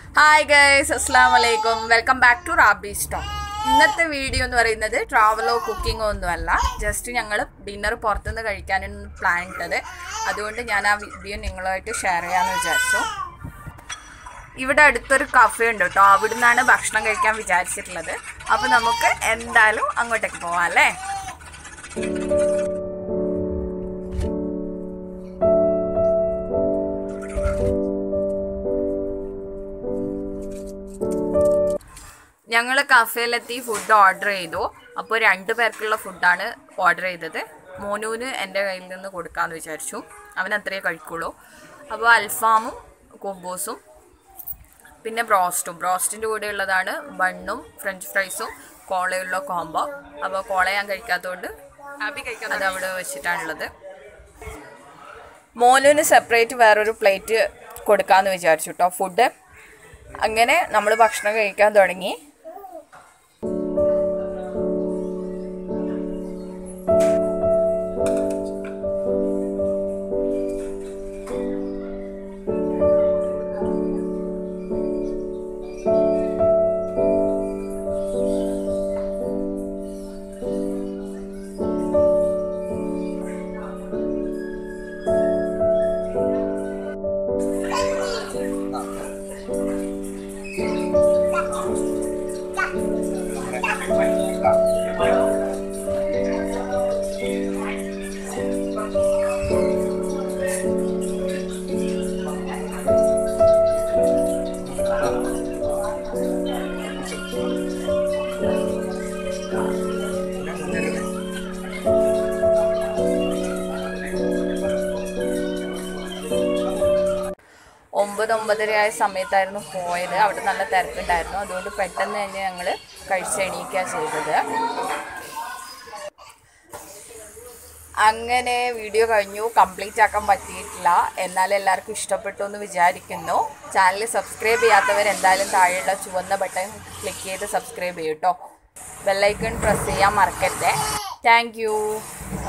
hi guys അസ്സാം വലൈക്കും welcome back to Rabi storm ഇന്നത്തെ വീഡിയോ എന്ന് പറയുന്നത് ട്രാവലോ കുക്കിങ്ങോ ഒന്നുമല്ല ജസ്റ്റ് ഞങ്ങൾ ഡിന്നർ പുറത്തുനിന്ന് കഴിക്കാനാണ് പ്ലാൻ ഇട്ടത് അതുകൊണ്ട് ഞാൻ ആ വീഡിയോ നിങ്ങളുമായിട്ട് ഷെയർ ചെയ്യാമെന്ന് വിചാരിച്ചു ഇവിടെ അടുത്തൊരു കഫേ ഉണ്ട് കേട്ടോ അവിടെ നിന്നാണ് ഭക്ഷണം കഴിക്കാൻ വിചാരിച്ചിട്ടുള്ളത് അപ്പോൾ നമുക്ക് എന്തായാലും അങ്ങോട്ടേക്ക് പോവാം അല്ലേ ഞങ്ങൾ കഫേയിലെത്തി ഫുഡ് ഓർഡർ ചെയ്തു അപ്പോൾ രണ്ട് പേർക്കുള്ള ഫുഡാണ് ഓർഡർ ചെയ്തത് മോനുവിന് എൻ്റെ കയ്യിൽ നിന്ന് കൊടുക്കാമെന്ന് വിചാരിച്ചു അവൻ അത്രയേ കഴിക്കുള്ളൂ അപ്പോൾ അൽഫാമും കുബൂസും പിന്നെ ബ്രോസ്റ്റും ബ്രോസ്റ്റിൻ്റെ കൂടെ ഉള്ളതാണ് ബണ്ണും ഫ്രഞ്ച് ഫ്രൈസും കോളയുള്ള കോംബോ അപ്പോൾ കോള ഞാൻ കഴിക്കാത്തതുകൊണ്ട് അത് അവിടെ വെച്ചിട്ടാണുള്ളത് മോനുവിന് സെപ്പറേറ്റ് വേറൊരു പ്ലേറ്റ് കൊടുക്കാമെന്ന് വിചാരിച്ചു കേട്ടോ ഫുഡ് അങ്ങനെ നമ്മൾ ഭക്ഷണം കഴിക്കാൻ തുടങ്ങി ഒമ്പത് ഒമ്പതര ആയ സമയത്തായിരുന്നു പോയത് അവിടെ നല്ല തിരക്കുണ്ടായിരുന്നു അതുകൊണ്ട് പെട്ടെന്ന് തന്നെ ഞങ്ങൾ കഴിച്ച് എണീക്കുക ചെയ്തത് അങ്ങനെ വീഡിയോ കഴിഞ്ഞു കംപ്ലീറ്റ് ആക്കാൻ പറ്റിയിട്ടില്ല എന്നാൽ എല്ലാവർക്കും ഇഷ്ടപ്പെട്ടു എന്ന് വിചാരിക്കുന്നു ചാനൽ സബ്സ്ക്രൈബ് ചെയ്യാത്തവർ എന്തായാലും താഴെയുള്ള ചുവന്ന ബട്ടൺ ക്ലിക്ക് ചെയ്ത് സബ്സ്ക്രൈബ് ചെയ്യും കേട്ടോ ബെല്ലൈക്കൺ പ്രസ് ചെയ്യാൻ മറക്കരുത് താങ്ക്